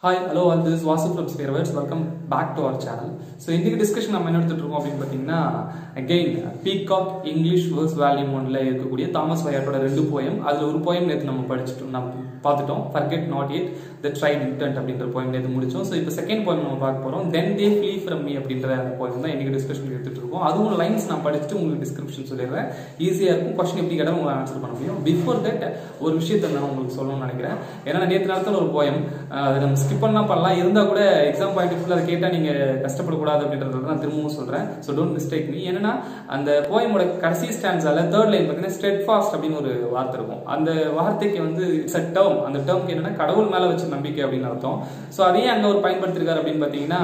hi hello all this Vasu from ஸ்பேர்வர்ஸ் welcome back to our channel so இன்றைக்கி discussion நம்ம என்ன எடுத்துட்டு இருக்கோம் அப்படின்னு பார்த்தீங்கன்னா அகெயின் பீகாக் இங்கிலீஷ் வேர்ஸ் வேல்யூம் ஒன்ல இருக்கக்கூடிய தாமஸ் வயாட்டோட ரெண்டு போயம் அதில் ஒரு போயம் நேற்று நம்ம படிச்சுட்டோம் நம்ம பார்த்துட்டோம் forget not it the tried intent அப்படின்ற போயம் நேற்று முடிச்சோம் ஸோ இப்போ செகண்ட் போயம் நம்ம பார்க்க போகிறோம் then they flee from me அப்படின்ற போயம் தான் இன்றைக்கி டிஸ்கஷன் எடுத்துட்டு இருக்கோம் அதுவும் லைன்ஸ் நான் படிச்சுட்டு உங்களுக்கு டிஸ்கிரிப்ஷன் சொல்லிடுறேன் ஈஸியாக இருக்கும் கொஸ்டின் எப்படி கேட்டாலும் உங்களை ஆன்சர் பண்ண முடியும் பிஃபோர் தட் ஒரு விஷயத்தை நான் உங்களுக்கு சொல்லணும்னு நினைக்கிறேன் ஏன்னா நேற்று நேரத்தில் ஒரு போயம் அதை நம்ம ஸ்கிப் பண்ணலாம் பண்ணலாம் இருந்தால் கூட எக்ஸாம் பாயிண்ட் ஆஃப் அதை கேட்டால் நீங்கள் கஷ்டப்படக்கூடாது அப்படின்றத நான் திரும்பவும் சொல்கிறேன் ஸோ டோன்ட் மிஸ்டேக் மீ என்னன்னா அந்த போயமோட கடைசி ஸ்டாண்ட்ஸால தேர்ட் லைன் பார்த்தீங்கன்னா ஸ்ட்ரெட் ஃபாஸ்ட் அப்படின்னு ஒரு வார்த்தை இருக்கும் அந்த வார்த்தைக்கு வந்து இட்ஸ் அ டேர்ம் அந்த டேர்ம்க்கு என்னன்னா கடவுள் மேலே வச்ச நம்பிக்கை அப்படின்னு அர்த்தம் ஸோ அதையே அங்கே ஒரு பயன்படுத்திருக்காரு அப்படின்னு பார்த்தீங்கன்னா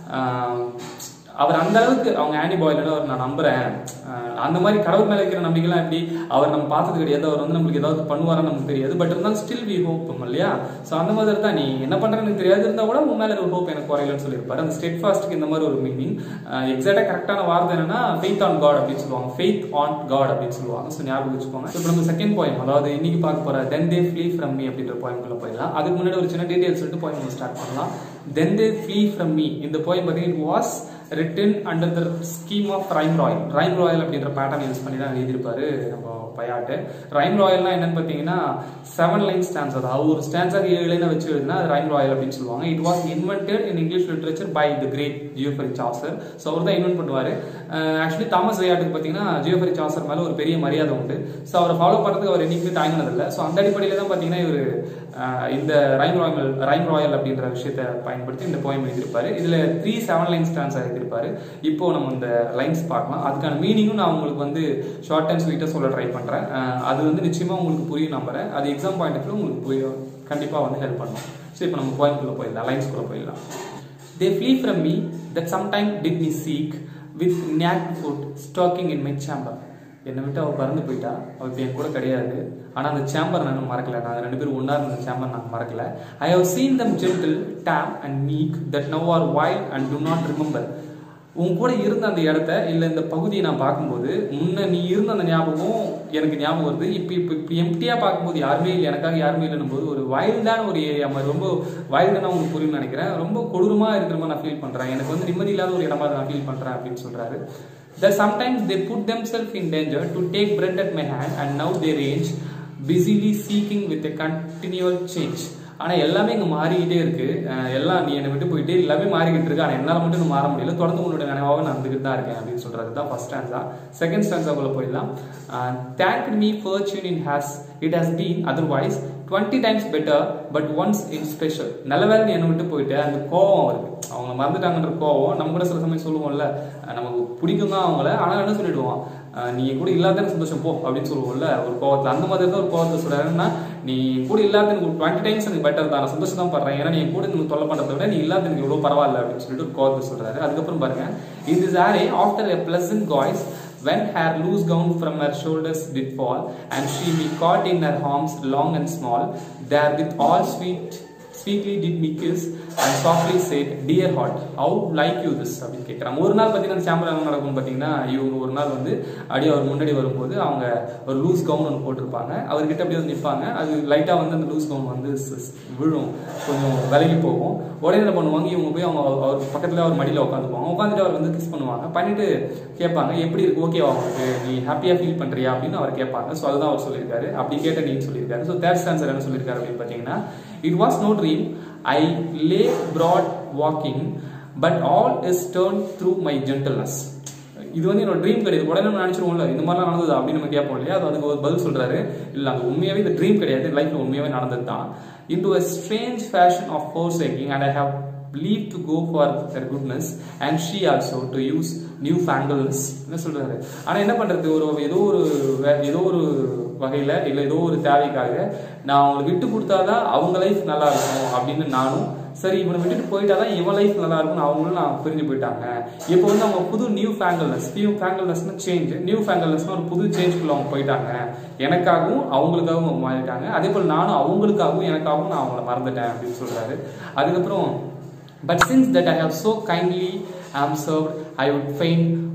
அவர் அந்த அளவுக்கு அவங்க ஆனி பாய்லோட அவர் நான் நம்புறேன் அந்த மாதிரி கடவுள் மேலே இருக்கிற நம்பிக்கைலாம் எப்படி அவர் நம்ம பார்த்தது கிடையாது அவர் வந்து நம்மளுக்கு ஏதாவது பண்ணுவாரான்னு நமக்கு தெரியாது பட் இருந்தாலும் ஸ்டில் வி ஹோப் இல்லையா ஸோ அந்த மாதிரி தான் நீ என்ன பண்றேன்னு எனக்கு தெரியாது இருந்தால் கூட உன் மேலே ஒரு ஹோப் எனக்கு குறையலன்னு சொல்லியிருப்பாரு அந்த ஸ்டெட் ஃபாஸ்ட்டுக்கு இந்த மாதிரி ஒரு மீனிங் எக்ஸாக்டாக கரெக்டான வார்த்தை என்னன்னா ஃபெய்த் ஆன் காட் அப்படின்னு சொல்லுவாங்க ஃபெய்த் ஆன் காட் அப்படின்னு சொல்லுவாங்க ஸோ ஞாபகம் வச்சுக்கோங்க இப்போ நம்ம செகண்ட் போயம் அதாவது இன்னைக்கு பார்க்க போற then they flee from me அப்படின்ற போயம்குள்ள போயிடலாம் அதுக்கு முன்னாடி ஒரு சின்ன டீடைல்ஸ் சொல்லிட்டு போயம் நம்ம ஸ்டார்ட் பண்ணலாம் then they flee from me இந்த போயம் பார்த்தீங்கன்னா it was written under the scheme of rhyme royal rhyme royal அப்படின்ற பேட்டர்ன் யூஸ் பண்ணி தான் எழுதியிருப்பாரு நம்ம பயாட்டு ரைம் ராயல்னா என்னன்னு பார்த்தீங்கன்னா செவன் லைன் ஸ்டான்ஸ் அதாவது ஒரு ஸ்டான்ஸாக ஏழு லைனை வச்சு எழுதுனா அது ரைம் ராயல் அப்படின்னு சொல்லுவாங்க it was invented in English literature by the great Geoffrey Chaucer so அவர் தான் இன்வென்ட் பண்ணுவார் ஆக்சுவலி தாமஸ் வயாட்டுக்கு பார்த்தீங்கன்னா ஜியோஃபரி சாசர் மேலே ஒரு பெரிய மரியாதை உண்டு ஸோ அவரை ஃபாலோ பண்ணுறதுக்கு அவர் என்னைக்குமே தாங்கினதில்லை ஸோ அந்த அடிப்படையில் தான் பார்த்தீங்கன்னா இவர் இந்த ரைம் ராயல் ரைம் ராயல் அப்படின்ற விஷயத்தை பயன்படுத்தி இந்த போயம் எழுதியிருப்பாரு இதில் த்ரீ செவன் லைன் ஸ்டான்ஸ் எழுதியிருப்பாரு இப்போ நம்ம இந்த லைன்ஸ் பார்க்கலாம் அதுக்கான மீனிங்கும் நான் உங்களுக்கு வந்து ஷார்ட் அண்ட் ஸ்வீட்டாக சொல்ல ட்ரை பண்ணுறேன் அது வந்து நிச்சயமாக உங்களுக்கு புரியும் நம்புறேன் அது எக்ஸாம் பாயிண்ட் ஆஃப் உங்களுக்கு புரியும் கண்டிப்பாக வந்து ஹெல்ப் பண்ணும் ஸோ இப்போ நம்ம போயிம்குள்ளே போயிடலாம் லைன்ஸ்குள்ளே போயிடலாம் they flee from me that sometime did me seek with naked foot stalking in my chamber என்னை விட்டு அவள் பறந்து போயிட்டா அவள் இப்போ என் கூட கிடையாது ஆனால் அந்த சேம்பர் நான் மறக்கல நாங்கள் ரெண்டு பேரும் ஒன்றா இருந்த சேம்பர் நான் மறக்கல I have seen them gentle tame and meek that now are wild and do not remember உன் கூட இருந்த அந்த இடத்த இல்லை இந்த பகுதியை நான் பார்க்கும்போது முன்ன நீ இருந்த அந்த ஞாபகம் எனக்கு ஞாபகம் வருது இப்போ இப்போ இப்போ எம்டியாக பார்க்கும்போது யாருமே இல்லை எனக்காக யாருமே இல்லைன்னும் போது ஒரு வைல்டான ஒரு ஏரியா மாதிரி ரொம்ப வைல்டான உங்களுக்கு புரியும்னு நினைக்கிறேன் ரொம்ப கொடூரமாக இருக்கிற மாதிரி நான் ஃபீல் பண்ணுறேன் எனக்கு வந்து நிம்மதி இல்லாத ஒரு இடமா நான் ஃபீல் பண்ணுறேன் அப்படின்னு சொல்கிறாரு that sometimes they put themselves in danger to take bread at my hand and now they range busily seeking with a continual change ஆனால் எல்லாமே இங்கே மாறிக்கிட்டே இருக்கு எல்லாம் நீ என்னை விட்டு போயிட்டு எல்லாமே மாறிக்கிட்டு இருக்கு ஆனால் என்னால் மட்டும் இன்னும் மாற முடியல தொடர்ந்து உன்னோட நினைவாக நான் வந்துக்கிட்டு தான் இருக்கேன் அப்படின்னு சொல்றது தான் ஃபர்ஸ்ட் ஸ்டான்ஸா செகண்ட் ஸ்டான்ஸாக்குள்ள போயிடலாம் thank me fortune in has it has been otherwise twenty times better but once in special நல்ல வேலை நீ என்னை விட்டு போயிட்டு அந்த கோவம் இருக்கு அவங்க மறந்துட்டாங்கன்ற கோவம் நம்ம கூட சில சமயம் சொல்லுவோம்ல நமக்கு பிடிக்கும் தான் அவங்கள ஆனால் என்ன சொல்லிடுவோம் நீ கூட இல்லாத சந்தோஷம் போ அப்படின்னு சொல்லுவோம்ல ஒரு கோவத்தில் அந்த மாதிரி தான் ஒரு கோவத்தை சொல்றாருன்னா நீ கூட இல்லாத எனக்கு ஒரு டுவெண்ட்டி டைம்ஸ் எனக்கு பெட்டர் தான் நான் சந்தோஷம் தான் படுறேன் ஏன்னா நீ கூட நீ தொல்லை பண்ணுறத விட நீ இல்லாத எனக்கு இவ்வளோ பரவாயில்ல அப்படின்னு சொல்லிட்டு ஒரு கோவத்தை சொல்றாரு அதுக்கப்புறம் பாருங்க in this array after a pleasant guise when her loose gown from her shoulders did fall and she me caught in her arms long and small there with all sweet sweetly did me kiss and softly said dear heart how like you this அப்படின்னு கேட்குறாங்க ஒரு நாள் பார்த்தீங்கன்னா சாம்பல் என்ன நடக்கும் பார்த்தீங்கன்னா இவங்க ஒரு நாள் வந்து அப்படியே அவர் முன்னாடி வரும்போது அவங்க ஒரு லூஸ் கவுன் ஒன்று போட்டிருப்பாங்க அவர்கிட்ட அப்படியே வந்து நிற்பாங்க அது லைட்டாக வந்து அந்த லூஸ் கவுன் வந்து விழும் கொஞ்சம் விலகி போகும் உடனே என்ன பண்ணுவாங்க இவங்க போய் அவங்க அவர் பக்கத்தில் அவர் மடியில் உட்காந்துப்பாங்க உட்காந்துட்டு அவர் வந்து கிஸ் பண்ணுவாங்க பண்ணிட்டு கேட்பாங்க எப்படி இருக்கு ஓகேவா அவங்களுக்கு நீ ஹாப்பியாக ஃபீல் பண்ணுறியா அப்படின்னு அவர் கேட்பாங்க ஸோ அதுதான் அவர் சொல்லியிருக்காரு அப்படி கேட்ட நீ சொல்லியிருக்காரு ஸோ தேர்ட் ஆன்சர் என்ன சொல்லியிருக்காரு அப்படின்னு பார்த்தீங்கன்னா it was no dream I lay broad waking but all is turn through my gentleness இது வந்து என்னோட ட்ரீம் கிடையாது உடனே நம்ம நினைச்சிருவோம்ல இந்த மாதிரிலாம் நடந்தது அப்படின்னு நம்ம கேட்போம் இல்லையா அது அதுக்கு ஒரு பதில் சொல்றாரு இல்லை அது உண்மையாவே இந்த ட்ரீம் கிடையாது லைஃப்ல உண்மையாவே நடந்தது தான் into a strange fashion of forsaking and I have leave to go further goodness and she also to use new fangles என்ன சொல்றாரு ஆனால் என்ன பண்றது ஒரு ஏதோ ஒரு ஏதோ ஒரு வகையில் இல்லை ஏதோ ஒரு தேவைக்காக நான் அவங்களை விட்டு கொடுத்தாதான் அவங்க லைஃப் நல்லா இருக்கும் அப்படின்னு நானும் சரி இவனை விட்டுட்டு போயிட்டாதான் இவன் லைஃப் நல்லா இருக்கும்னு அவங்களும் நான் பிரிஞ்சு போயிட்டாங்க இப்போ வந்து அவங்க புது நியூ ஃபேங்கல்னஸ் நியூ ஃபேங்கல்னஸ்னா சேஞ்ச் நியூ ஃபேங்கல்னஸ்னா ஒரு புது சேஞ்சுக்குள்ள அவங்க போயிட்டாங்க எனக்காகவும் அவங்களுக்காகவும் மாறிட்டாங்க அதே போல் நானும் அவங்களுக்காகவும் எனக்காகவும் நான் அவங்கள மறந்துட்டேன் அப்படின்னு சொல்றாரு அதுக்கப்புறம் but since that I have so kindly am serve I would fain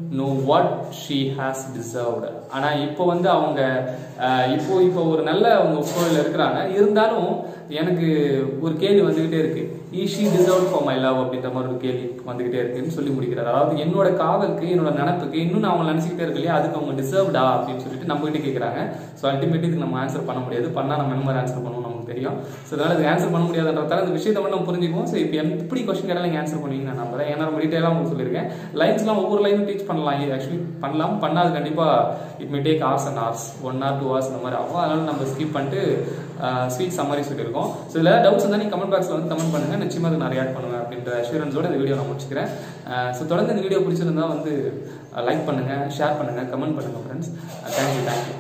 know what she has deserved ஆனால் இப்போ வந்து அவங்க அஹ், இப்போ இப்போ ஒரு நல்ல அவங்க சூழலில் இருக்கிறாங்க இருந்தாலும் எனக்கு ஒரு கேள்வி வந்துகிட்டே இருக்கு is she deserve for my love அப்படின்ற மாதிரி ஒரு கேள்வி வந்துகிட்டே இருக்குன்னு சொல்லி முடிக்கிறார் அதாவது என்னோட காதலுக்கு என்னோட நினப்புக்கு இன்னும் நான் அவங்க நினச்சிக்கிட்டே இருக்கு இல்லையா அதுக்கு அவங்க டிசர்வ்டா அப்படின்னு சொல்லிட்டு நம்ம கிட்ட கேட்குறாங்க ஸோ அல்டிமேட்லி இதுக்கு நம்ம ஆன்சர் பண்ண முடியாது பண்ணால் நம்ம என்ன மாதிரி ஆன்சர் பண்ணுவோம் நமக்கு தெரியும் ஸோ அதனால இதுக்கு ஆன்சர் பண்ண முடியாதுன்றதால இந்த விஷயத்தை மட்டும் நம்ம புரிஞ்சுக்குவோம் ஸோ இப்போ எப்படி கொஸ்டின் கேட்டாலும் நீங்கள் ஆன்சர் பண்ணுவீங்க நான் நம்புறேன் ஏன்னா நம்ம டீட்டெயிலாக உங்களுக்கு சொல்லியிருக்கேன் லைன்ஸ்லாம் ஒவ்வொரு லைனும் டீச் பண்ணலாம் ஆக்சுவலி பண்ணலாம் பண்ணாது கண்டிப்பாக it may take hours and hours one or two hours இந்த மாதிரி ஆகும் அதனால நம்ம ஸ்கிப் பண்ணிட்டு ஸ்வீட் சம்மரி சொல்லியிருக்கோம் ஸோ இதில் டவுட்ஸ் இருந்தால் நீங்கள் கமெண்ட் பாக்ஸில் வந்து கமெண்ட் பண்ணுங்கள் நிச்சயமாக அதை நான் ரியாக்ட் பண்ணுவேன் அப்படின்ற அஷூரன்ஸோட இந்த வீடியோ நான் முடிச்சுக்கிறேன் ஸோ தொடர்ந்து இந்த வீடியோ பிடிச்சிருந்தா வந்து லைக் பண்ணுங்கள் ஷேர் பண்ணுங்கள் கமெண்ட் பண்ணுங்கள் ஃப்ரெண்ட்ஸ் தேங்க்யூ தேங்க்யூ